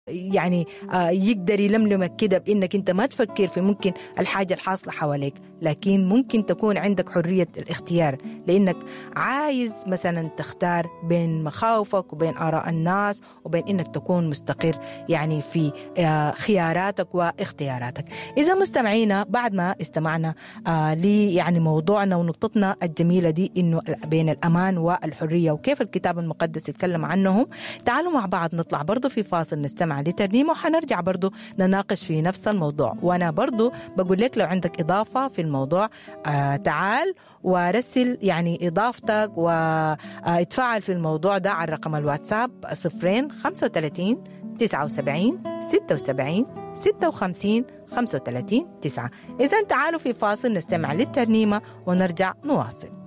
يعني آه، يقدر يلملمك كده بانك انت ما تفكر في ممكن الحاجه الحاصله حواليك لكن ممكن تكون عندك حريه الاختيار لانك عايز مثلا تختار بين مخاوفك وبين اراء الناس وبين انك تكون مستقر يعني في آه، خياراتك واختياراتك اذا مستمعينا بعد ما استمعنا آه، لي يعني موضوعنا ونقطتنا الجميله دي انه بين الامان والحريه وكيف الكتاب المقدس يتكلم عنهم تعالوا مع بعض نطلع برضه في فاصل نستمع لترنيمه وحنرجع برضه نناقش في نفس الموضوع وانا برضه بقول لك لو عندك اضافه في الموضوع آه تعال ورسل يعني اضافتك واتفاعل في الموضوع ده على رقم الواتساب صفرين 35 79 76 56 35 9 إذا تعالوا في فاصل نستمع للترنيمة ونرجع نواصل